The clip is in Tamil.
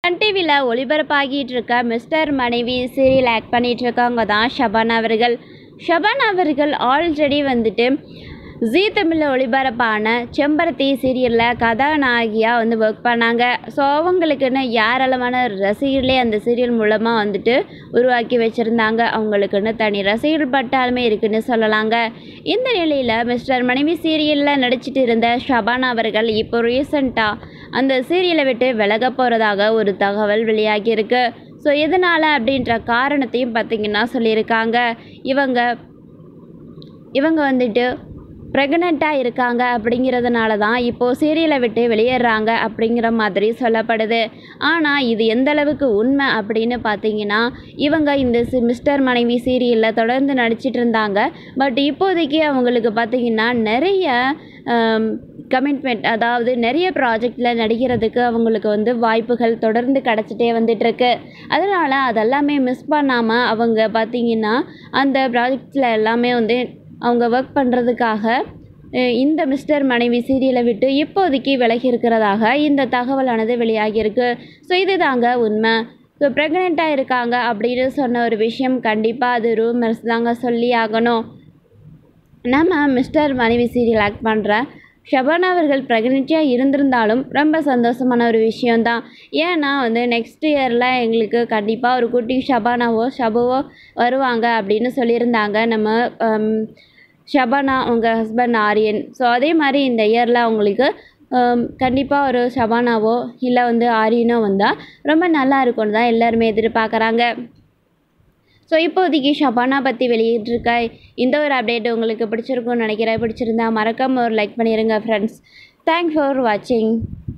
சன் டிவியில் ஒளிபரப்பாகிட்டு இருக்க மிஸ்டர் மனைவி சீரியல் ஆக்ட் பண்ணிட்டு இருக்கவங்க தான் ஷபானா அவர்கள் ஷபானா அவர்கள் ஆல்ரெடி வந்துட்டு ஜீ தமிழில் ஒளிபரப்பான செம்பருத்தி சீரியலில் கதாநாயகியாக வந்து ஒர்க் பண்ணாங்க ஸோ அவங்களுக்குன்னு ஏராளமான ரசிகர்களே அந்த சீரியல் மூலமாக வந்துட்டு உருவாக்கி வச்சுருந்தாங்க அவங்களுக்குன்னு தனி ரசிகர்கள் பட்டாலுமே இருக்குன்னு சொல்லலாங்க இந்த நிலையில் மிஸ்டர் மனைவி சீரியலில் நடிச்சிட்டு இருந்த ஷபானா அவர்கள் இப்போ ரீசண்டாக அந்த சீரியலை விட்டு விலக போகிறதாக ஒரு தகவல் வெளியாகியிருக்கு ஸோ எதனால் அப்படின்ற காரணத்தையும் பார்த்திங்கன்னா சொல்லியிருக்காங்க இவங்க இவங்க வந்துட்டு ப்ரெக்னெண்ட்டாக இருக்காங்க அப்படிங்கிறதுனால தான் இப்போது சீரியலை விட்டு வெளியேறாங்க அப்படிங்கிற மாதிரி சொல்லப்படுது ஆனால் இது எந்த அளவுக்கு உண்மை அப்படின்னு பார்த்தீங்கன்னா இவங்க இந்த சி மிஸ்டர் மனைவி சீரியலில் தொடர்ந்து நடிச்சிட்டு இருந்தாங்க பட் இப்போதைக்கு அவங்களுக்கு பார்த்தீங்கன்னா நிறைய கமிட்மெண்ட் அதாவது நிறைய ப்ராஜெக்டில் நடிக்கிறதுக்கு அவங்களுக்கு வந்து வாய்ப்புகள் தொடர்ந்து கிடச்சிட்டே வந்துட்டுருக்கு அதனால் அதெல்லாமே மிஸ் பண்ணாமல் அவங்க பார்த்திங்கன்னா அந்த ப்ராஜெக்ட்ஸில் எல்லாமே வந்து அவங்க ஒர்க் பண்ணுறதுக்காக அஹ் இந்த மிஸ்டர் மனைவி சீரியலை விட்டு இப்போதைக்கு விலகி இருக்கிறதாக இந்த தகவலானது வெளியாகியிருக்கு ஸோ இது தாங்க உண்மை ஸோ ப்ரெக்னெண்ட்டாக இருக்காங்க அப்படின்னு சொன்ன ஒரு விஷயம் கண்டிப்பாக அது ரூமர்ஸ் தாங்க சொல்லி ஆகணும் நம்ம மிஸ்டர் மனைவி சீரியல் ஆக்ட் பண்ணுற ஷபானா அவர்கள் ப்ரெக்னென்ட்டியாக இருந்திருந்தாலும் ரொம்ப சந்தோஷமான ஒரு விஷயந்தான் ஏன்னா வந்து நெக்ஸ்ட் இயரில் எங்களுக்கு கண்டிப்பாக ஒரு குட்டி ஷபானாவோ ஷபுவோ வருவாங்க அப்படின்னு சொல்லியிருந்தாங்க நம்ம ஹம், ஷபானா அவங்க ஹஸ்பண்ட் ஆரியன் ஸோ அதே மாதிரி இந்த இயரில் அவங்களுக்கு கண்டிப்பாக ஒரு ஷபானாவோ இல்லை வந்து ஆரியனோ வந்தால் ரொம்ப நல்லா இருக்கும்னு தான் எல்லாருமே எதிர்பார்க்குறாங்க ஸோ இப்போதைக்கு ஷபானா பற்றி வெளியிட்டிருக்க இந்த ஒரு அப்டேட் உங்களுக்கு பிடிச்சிருக்கும்னு நினைக்கிறேன் பிடிச்சிருந்தா மறக்காம ஒரு லைக் பண்ணிடுங்க ஃப்ரெண்ட்ஸ் தேங்க்ஸ் ஃபார் வாட்சிங்